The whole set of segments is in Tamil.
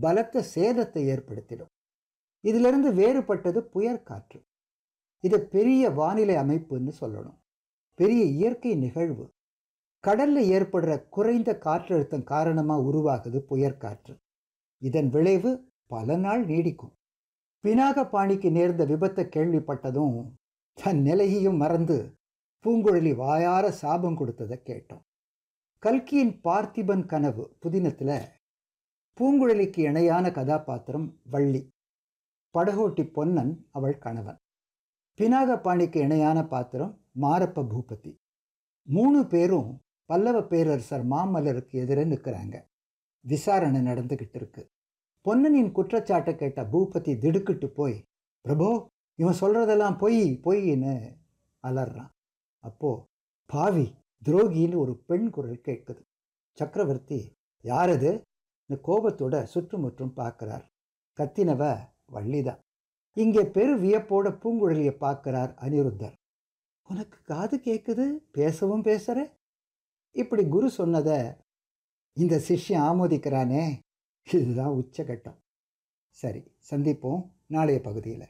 பலத்த சேதத்தை ஏற்படுத்திடும் இதிலிருந்து வேறுபட்டது புயற்காற்று இது பெரிய வானிலை அமைப்புன்னு சொல்லணும் பெரிய இயற்கை நிகழ்வு கடல்ல ஏற்படுற குறைந்த காற்றழுத்தம் காரணமா உருவாகுது புயற்காற்று இதன் விளைவு பல நாள் நீடிக்கும் பினாகபாணிக்கு நேர்ந்த விபத்தை கேள்விப்பட்டதும் தன் நிலையையும் மறந்து பூங்குழலி வாயார சாபம் கொடுத்ததை கேட்டோம் கல்கியின் பார்த்திபன் கனவு புதினத்தில் பூங்குழலிக்கு இணையான கதாபாத்திரம் வள்ளி படகோட்டி பொன்னன் அவள் கணவன் பினாகபாணிக்கு இணையான பாத்திரம் மாரப்ப பூபதி மூணு பேரும் பல்லவ பேரரசர் மாமல்லருக்கு எதிரே நிற்கிறாங்க விசாரணை நடந்துகிட்டு இருக்கு பொன்னனின் குற்றச்சாட்டை கேட்ட பூபதி திடுக்கிட்டு போய் பிரபு இவன் சொல்றதெல்லாம் பொய் பொய்ன்னு அலறான் அப்போ பாவி துரோகின்னு ஒரு பெண் குரல் கேட்குது சக்கரவர்த்தி யாரது கோபத்தோட சுற்றுமுற்றும் பார்க்கிறார் கத்தினவ வள்ளிதான் இங்கே பெரு வியப்போட பூங்குழலியை பார்க்கிறார் அனிருத்தர் உனக்கு காது கேட்குது பேசவும் பேசுற இப்படி குரு சொன்னதை இந்த சிஷ்யன் ஆமோதிக்கிறானே இதுதான் உச்சகட்டம் சரி சந்திப்போம் நாளைய பகுதியில்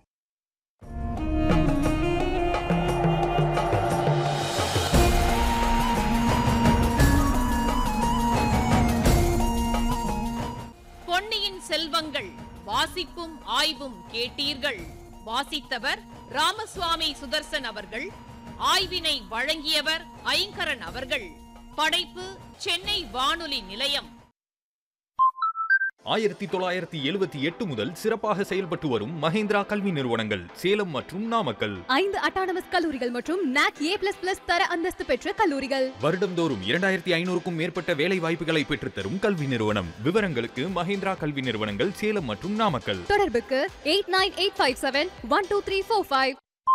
பொன்னியின் செல்வங்கள் வாசிப்பும் ஆய்வும் கேட்டீர்கள் வாசித்தவர் ராமசுவாமி சுதர்சன் அவர்கள் ஆய்வினை வழங்கியவர் ஐங்கரன் அவர்கள் படைப்பு சென்னை வானொலி நிலையம் ஆயிரத்தி தொள்ளாயிரத்தி எழுபத்தி எட்டு முதல் சிறப்பாக செயல்பட்டு வரும் மஹேந்திரா கல்வி நிறுவனங்கள் சேலம் மற்றும் நாமக்கல் ஐந்து அட்டானமஸ் கல்லூரிகள் மற்றும் நாக் ஏ பிளஸ் பிளஸ் தர அந்தஸ்து பெற்ற கல்லூரிகள் வருடந்தோறும் இரண்டாயிரத்தி ஐநூறுக்கும் மேற்பட்ட வேலை வாய்ப்புகளை பெற்றுத்தரும் கல்வி நிறுவனம் விவரங்களுக்கு மஹேந்திரா கல்வி நிறுவனங்கள் சேலம் மற்றும் நாமக்கல் தொடர்புக்கு eight nine eight five seven one two three four five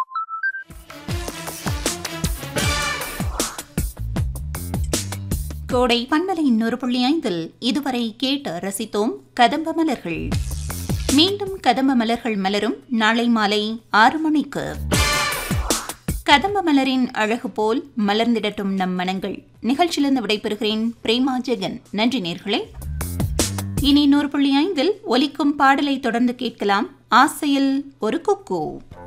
Kodai பண்பலையின் ஒரு புள்ளி ஐந்தில் இதுவரை கேட்டு ரசித்தோம் கதம்ப மலர்கள் மீண்டும் கதம்ப மலர்கள் மலரும் நாளை மாலை ஆறு மணிக்கு கதம்ப மலரின் அழகு போல் மலர்ந்திடட்டும் நம் மனங்கள் நிகழ்ச்சியிலிருந்து விடைபெறுகிறேன் பிரேமா ஜெகன் நன்றி நேர்களே இனி நூறு புள்ளி ஐந்தில் ஒலிக்கும் பாடலை தொடர்ந்து கேட்கலாம் ஆசையில் ஒரு குக்கு